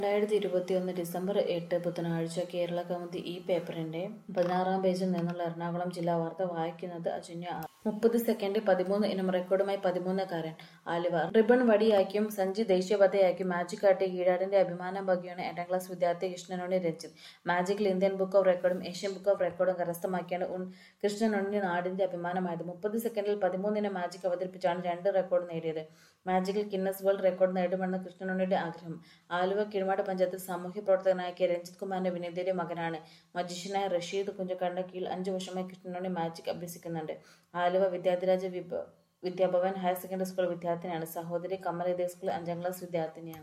രണ്ടായിരത്തി ഇരുപത്തിയൊന്ന് ഡിസംബർ എട്ട് ബുധനാഴ്ച കേരള കൗമുദി ഈ പേപ്പറിന്റെ പതിനാറാം പേജിൽ നിന്നുള്ള എറണാകുളം ജില്ലാ വാർത്ത വായിക്കുന്നത് അജന്യ ആർ. മുപ്പത് സെക്കൻഡ് പതിമൂന്ന് ഇനം റെക്കോർഡുമായി പതിമൂന്നുകാരൻ ആലുവ റിബൺ വടിയാക്കിയും സഞ്ചി ദേശീയപാതയാക്കിയും മാജിക് കാട്ടിയ കീഴാടിന്റെ അഭിമാനം പകിയാണ് എട്ടാം ക്ലാസ് വിദ്യാർത്ഥി കൃഷ്ണനുണ്ണി രഞ്ജിത്ത് മാജിക്കിൽ ഇന്ത്യൻ ബുക്ക് ഓഫ് റെക്കോർഡും ഏഷ്യൻ ബുക്ക് ഓഫ് റെക്കോർഡും കരസ്ഥമാക്കിയാണ് ഉൺ കൃഷ്ണനുണ്ണി നാടിന്റെ അഭിമാനമായത് മുപ്പത് സെക്കൻഡിൽ പതിമൂന്നിനം മാജിക് അവതരിപ്പിച്ചാണ് രണ്ട് റെക്കോർഡ് നേടിയത് മാജിക്കിൽ ഗിന്നസ് വേൾഡ് റെക്കോർഡ് നേടുമെന്ന് കൃഷ്ണനുണ്ണിയുടെ ആഗ്രഹം ആലുവ കിഴമാട് പഞ്ചായത്തിൽ സാമൂഹ്യ പ്രവർത്തകനായ കെ രഞ്ജിത് കുമാറിന്റെ വിനീതയുടെ മകനാണ് മജീഷ്യനായ റഷീദ് കുഞ്ചക്കാടിന്റെ കീഴിൽ അഞ്ചു വർഷമായി കൃഷ്ണനുണ്ണി മാജിക് അഭ്യസിക്കുന്നുണ്ട് ആലുവ വിദ്യാധിരാജ വിഭ വിദ്യാഭവൻ ഹയർ സെക്കൻഡറി സ്കൂൾ വിദ്യാർത്ഥിനിയാണ് സഹോദരി കമൽ ഇതേ സ്കൂൾ അഞ്ചാം ക്ലാസ് വിദ്യാർത്ഥിനിയാണ്